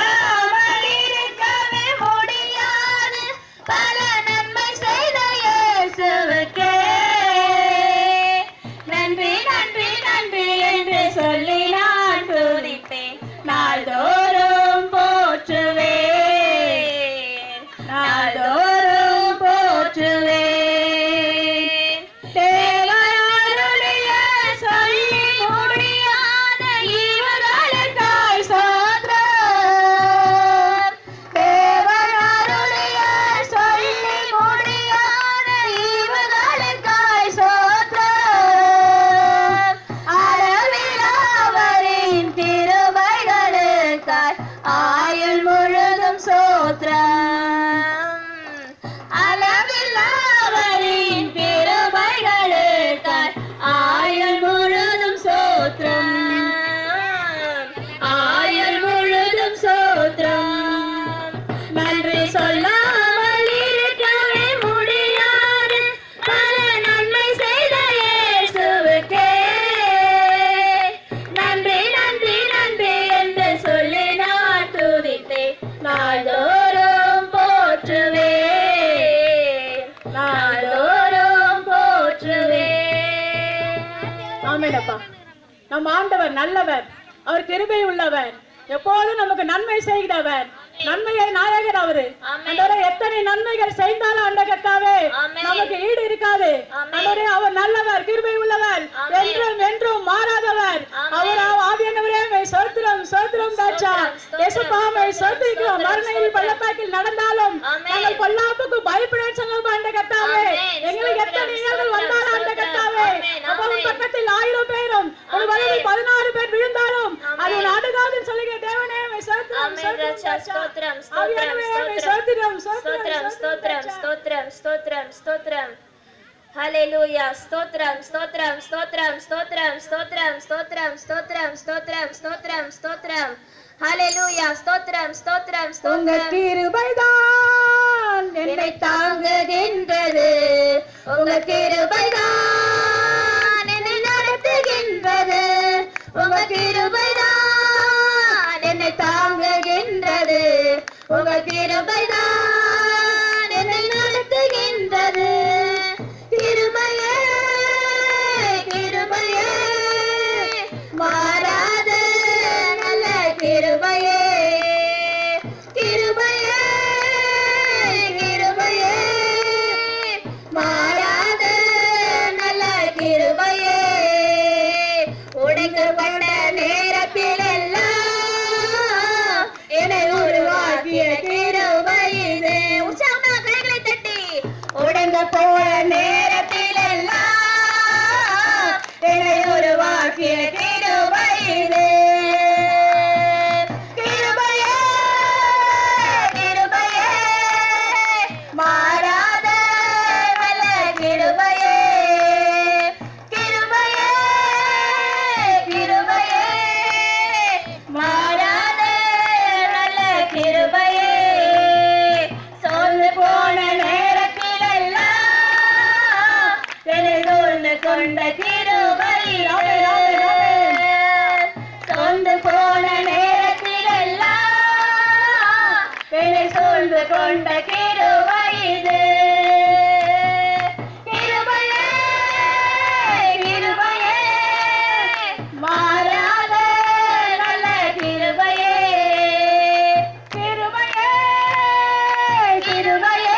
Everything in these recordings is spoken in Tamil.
சொல்லாமல் இருக்கவே முடியாது பல நன்மை செய்த இயேசுவுக்கே நன்றி நன்றி நன்றி என்று சொல்லி நான் துதிப்பேன் நாள்தோறும் போற்றுவேன் நாள்தோறும் போற்றுவேன் தேவருடைய சொல்லி முடியாத ஈவுகளுக்காய் சோத்திரம் தேவருடைய சொல்லி முடியாத ஈவுகளுக்காய் சோத்திரம் அளவிலாவரின் திருவைகளுக்காய் ஆயுள் முழுதும் சோத்திரம் அளவில்லாவரின் திருவைகளுக்காய் ஆயுள் முழுதும் சோத்திரம் ஆயுள் முழுதும் சோத்திரம் நன்றி சொல்லாமல் இருக்கவே முடியாது பல நன்மை செய்த இயேசுவுக்கே நன்றி நன்றி நன்றி என்று சொல்லி நான் துதித்தேன் நாள்தோறும் போற்றுவேன் நாள்தோறும் போற்றுவேன் ஆமேனப்பா நம் ஆண்டவர் நல்லவர் அவர் கிருபை உள்ளவர் எப்போதும் நமக்கு நன்மை செய்கிறவர் நன்மையை நாயகர் அவரு ஆமென். ஆண்டவரே, எத்தனை நன்மைகள் செய்தாலும் ஆண்ட கர்த்தாவே ஆமென். நமக்கு ஈடு இருக்காது ஆமென். ஆண்டவரே, அவர் நல்லவர் கிருபை உள்ளவர் ஆமென். என்றும் என்றும் மாறாதவர் ஆமென். அவர் ஆவியானவரே மை சோத்திரம் சோத்திரம் தாச்சா ஸ்தோத்திரம், ஸ்தோத்திரம், இயேசுப்பாமை ஸ்தோத்திரம், சோத்திரிக்கிறோம் ஸ்தோத்திரம், மறுமையில் ஸ்தோத்திரம். பள்ளத்தாக்கில் நடந்தாலும் ஆமென். நாங்கள் பொல்லாப்புக்கு பயப்பட சொல்லுவோம் ஆண்ட கர்த்தாவே ஆமென். எங்களுக்கு எத்தனை ஸ்தோத்திரம், நீங்கள் வந்தாலும் ஆண்ட ஸ்தோத்திரம், கர்த்தாவே ஆமென், அப்போ உன் ஆமென். பக்கத்தில் ஆயிரம் பேரும் ஒரு ஆமென். வழியில் பதினாறு பேர் விழுந்தாலும் அது ஆமென். நாடுகாதுன்னு சொல்லுங்க தேவனே உம்மை ஸ்தோத்திரம், ஆமென், ஸ்தோத்திரம், ராஜா, ராஜா. ஸ்தோத்திரம், ஸ்தோத்திரம், ஆவியானவரே, உம்மை ஸ்தோத்திரம். ஸ்தோத்திரம், ஸ்தோத்திரம், ஸ்தோத்திரம் ராஜா. ஸ்தோத்திரம் ஸ்தோத்திரம் ஸ்தோத்திரம் ஹalleluya ஸ்தோத்திரம் ஸ்தோத்திரம் ஸ்தோத்திரம் ஸ்தோத்திரம் ஸ்தோத்திரம் ஸ்தோத்திரம் ஸ்தோத்திரம் ஸ்தோத்திரம் ஸ்தோத்திரம் ஸ்தோத்திரம் ஹalleluya ஸ்தோத்திரம் ஸ்தோத்திரம் உங்க ஸ்தோத்திரம் கிருபைதான் என்னை தாங்குகின்றது உங்க கிருபைதான் என்னை நடத்துகின்றது உங்க கிருபைதான் என்னை தாங்குகின்றது உங்க கிருபைதான் என்னை நடத்துகின்றது கிருபையே கிருபையே மாறாத நல்ல கிருபையே கிருபையே கிருபையே மாறாத நல்ல கிருபையே உடைக்கப்பட்ட நேரத்தில் எல்லாம் என்னை உருவாக்கிய கிருபை இது உற்சாகமா கைகளை தட்டி உடைந்த போன நேரத்தில் எல்லாம் என்னை உருவாக்கிய கிருபை இது கிருபையே கிருபையே மாறாத நல்ல கிருபையே கிருபையே கிருபையே மாறாத நல்ல கிருபையே சோர்ந்து போன நேரத்தில் எல்லாம் என்னை சூழ்ந்து கொண்ட கிருபை சோர்ந்து போன நேரத்தில் எல்லாம் என்னை சூழ்ந்து கொண்ட கிருபை இது கிருபையே கிருபையே மாறாத நல்ல கிருபையே கிருபையே கிருபையே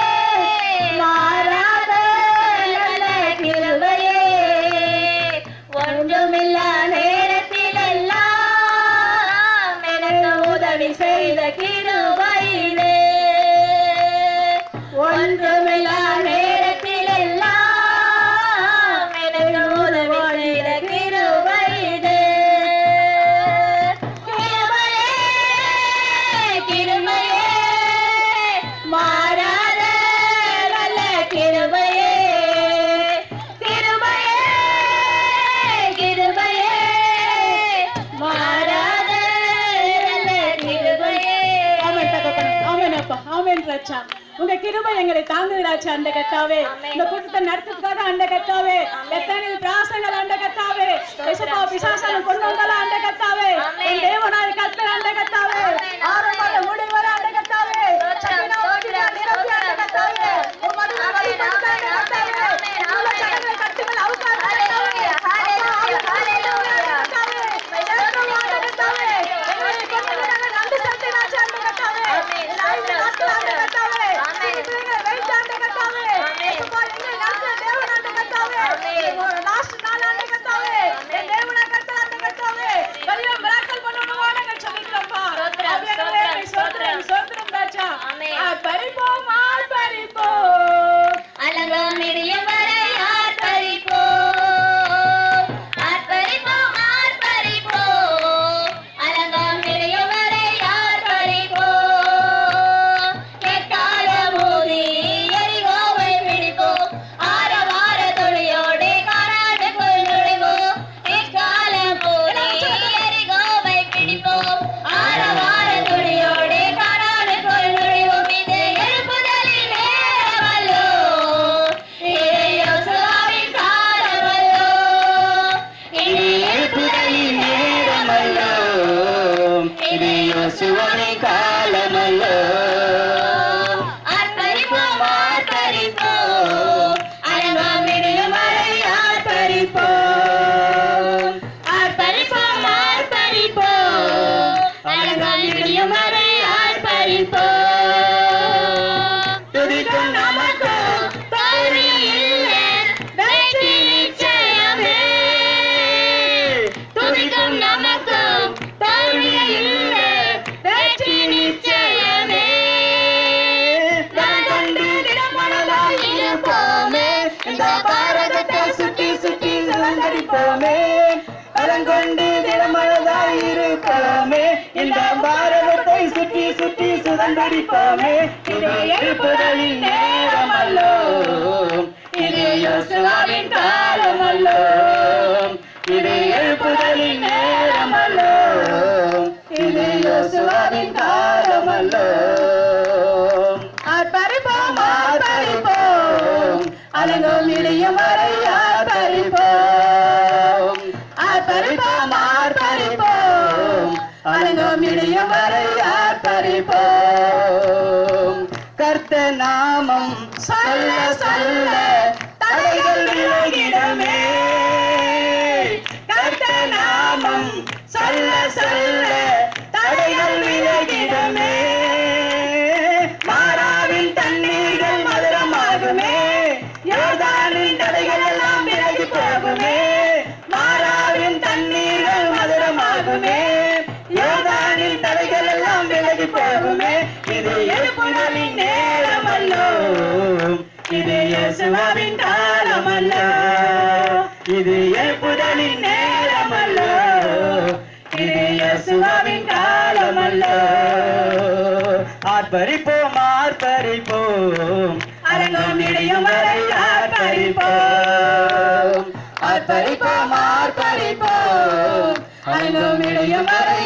மாறாத நல்ல கிருபையே ஒன்றுமில்லா நேரத்தில் எல்லாம் எனக்கு உதவி செய்த கிருபையிலே ஒன்றுமில்லா நேரத்தில் எல்லாம் எனக்கு உதவி செய்த கிருபையிலே கிருபையே கிருபையே மாறாத நல்ல கிருபையே கிருபையே கிருபையே மாறாத நல்ல கிருபையே ஆமென் தகப்பனே. ஆமென் அப்பா. ஆமென் ராஜா. உங்க கிருபை எங்களை தாங்குகிறாச்சு அந்த கத்தாவே ஆமென். இந்த கூட்டத்தை நடத்துறதுக்காக அந்த கத்தாவே ஆமென். எத்தனை பிராசங்கள் அந்த கத்தாவே ஸ்தோத்திரம், இசப்பா பிசாசனம் கொண்டு வந்தாலும் அந்த கத்தாவே ஆமென். என் தேவனாய் கத்தர் அந்த கத்தாவே ஆமென், ஆமென். ஆண்டடிப்போமே இது எழுப்புதலின் நேரமல்லோ இது யோசுவாவின் காலமல்லோ இது எழுப்புதலின் நேரமல்லோ இது யோசுவாவின் காலமல்லோ ஆர்ப்பரிப்போம் ஆர்ப்பரிப்போம் அலங்கும் இடியும் வரை ஆர்ப்பரிப்போம் ஆர்ப்பரிப்போம் ஆர்ப்பரிப்போம் அலங்கும் இடியும் வரை ஆர்ப்பரிப்போம் கர்த்த நாமம் சொல்ல சொல்ல தடைகள் விலகிடமே கர்த்த நாமம் சொல்ல சொல்ல தடைகள் விலகிடமே மாறாவின் தண்ணீர்கள் மதுரமாகுமே யோர்தானின் தடைகள் எல்லாம் விலகி போகுமே மாறாவின் தண்ணீர்கள் மதுரமாகுமே யோர்தானின் தடைகள் எல்லாம் விலகி போகுமே இது எழுப்புதலின் நேரமல்லோ இது இயேசுவின் காலமல்லோ இது எழுப்புதலின் நேரமல்லோ இது இயேசுவின் காலமல்லோ ஆர்ப்பரிப்போம் ஆர்ப்பரிப்போம் அரங்கம் இடையும் வரை ஆர்ப்பரிப்போம் ஆர்ப்பரிப்போம் ஆர்ப்பரிப்போம் அரங்கம் இடையும் வரை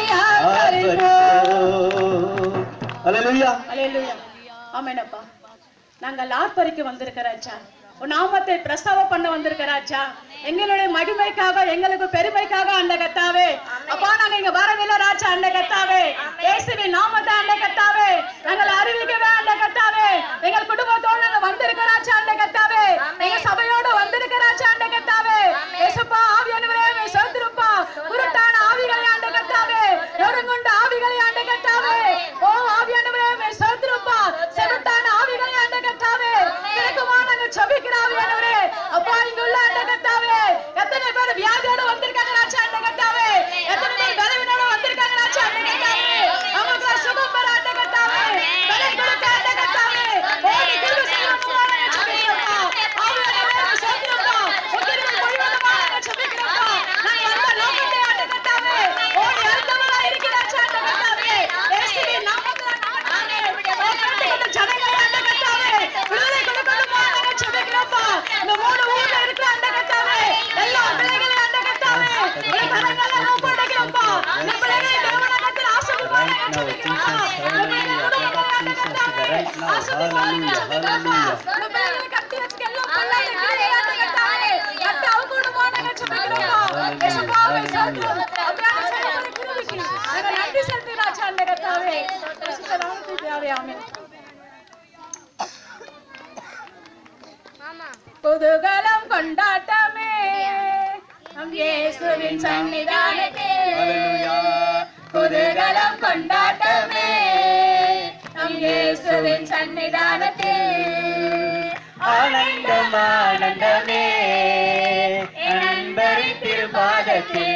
ஆர்ப்பரிப்போம் அல்லேலூயா அல்லேலூயா ஆமெனப்பா நாங்கள் ஆர்ப்பரிக்க வந்திருக்கிறாச்சா உன் நாமத்தை பிரஸ்தாவ பண்ண வந்திருக்கிறாச்சா எங்களுடைய மகிமைக்காக எங்களுக்கு பெருமைக்காக அந்த கத்தாவே அப்பா நாங்க இங்க வரவில்லை ராஜா அந்த கத்தாவே இயேசுவின் நாமத்தை அந்த கத்தாவே நாங்கள் அறிவிக்கவே அந்த கத்தாவே எங்கள் குடும்பத்தோடு நாங்க வந்திருக்கிறாச்சா அந்த கத்தாவே எங்க சபையோடு வந்திருக்கிறாச்சா அந்த கத்தாவே ஏசப்பா ஆவியானவரே மே சோத்திருப்பா குருட்டான ஆவிகளை ஆண்ட கத்தாவே நொறுங்குண்ட ஆவிகளை ஆண்ட கத்தாவே ஓ ஆவியானவரே மே சோத்திருப்பா செவட்டான ஆவிகளை ஆண்ட கத்தாவே திறக்குமா நாங்க செபிக்கிற ஆவியானவரே அப்பா இங்க உள்ள ஆண்ட கத்தாவே எத்தனை பேர் வியாதியோட வந்திருக்காங்க ராஜா ஆண்ட கத்தாவே எத்தனை பேர் பலவீனோட வந்திருக்காங்க ராஜா ஆண்ட கத்தாவே அவங்களுக்கு சுகம் பெற ஆண்ட கத்தாவே பலை கொடுக்க ஆண்ட கத்தாவே ஓடி கிருபை செய்யணுமா நாங்க செபிக்கிறோம்ப்பா ஆவியானவரே மே சோத்திருப்பா உத்திரவு பொழிவதமா நாங்க செபிக்கிறோம்ப்பா நாங்க வந்த நோக்கத்தை ஆண்ட கத்தாவே ஓடி அழுத்தவரா இருக்கிறாச்சா ஆண்ட கத்தாவே இயேசுவின் நாமத்தில் ஆண்டவரே, ஓ கட்டுக்கொண்ட ஜனங்களை ஆண்ட கத்தாவே விடுதலை கொடுக்கணுமா நாங்க செபிக்கிறோம்ப்பா இந்த மூணு ஊர்ல இருக்கிற ஆண்ட கத்தாவே எல்லா பிள்ளைகளையும் ஆண்ட கத்தாவே உடைய கரங்களை ஒப்படைக்கிறோம்ப்பா இந்த பிள்ளைகளை தேவனகத்தில் ஆசீர்வாதமா நாங்க செபிக்கிறோம்ப்பா இந்த பிள்ளைகளை குடும்பங்களை ஆண்ட கத்தாவே ஆசீர்வாதமா நாங்க செபிக்கிறோம்ப்பா இந்த பிள்ளைகளை கட்டி வச்சுக்க எல்லா பிள்ளைகளை கீழே ஆண்ட கத்தாவே கட்டி அவகுணமா நாங்க செபிக்கிறோம்ப்பா இயேசுவாவே சோத்திரம் அப்படியே செய்யப்பட கிருபைக்கு நாங்க நன்றி செலுத்துகிறாச்சா ஆண்ட கத்தாவே பரிசுத்த நாமத்தில் பிதாவே ஆமென் குதூகலம் கொண்டாட்டமே நம் இயேசுவின் சன்னிதானத்தில் குதூகலம் கொண்டாட்டமே நம் இயேசுவின் சன்னிதானத்தில் ஆனந்தம் ஆனந்தமே என் அன்பரின் திருபாதத்தில்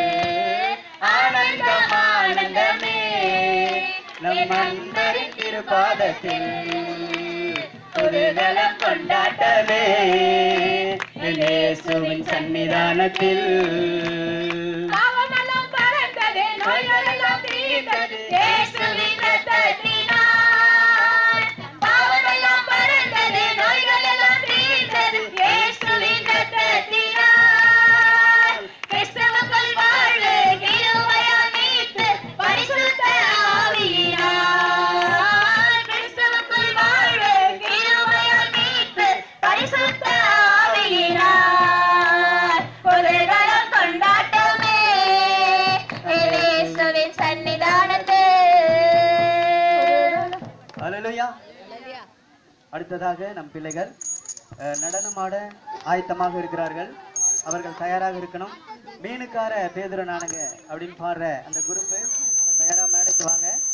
ஆனந்தம் ஆனந்தமே நம் அன்பரின் திருபாதத்தில் குதூகலம் கொண்டாட்டமே என் இயேசுவின் சன்னிதானத்தில் பாவமெல்லாம் பறந்தது நோய்களெல்லாம் தீர்ந்தது இயேசுவின் ரத்தத்தினால் பாவமெல்லாம் பறந்தது நோய்களெல்லாம் தீர்ந்தது இயேசுவின் ரத்தத்தினால் கிறிஸ்தவங்கள் வாழ்வு கிருபையால் மீட்பு பரிசுத்த ஆவியினால் கிறிஸ்தவங்கள் வாழ்வு கிருபையால் மீட்பு பரிசுத்த ஆவியினால் குதூகலம் கொண்டாட்டமே இயேசுவின் சன்னிதானத்தில் அல்லேலூயா அடுத்ததாக நம் பிள்ளைகள் அஹ், நடனமாட ஆயத்தமாக இருக்கிறார்கள் அவர்கள் தயாராக இருக்கணும் மீனுக்கார பேதுர நானுங்க அப்படின்னு பாடுற அந்த குரூப்பு தயாரா மேடைக்கு வாங்க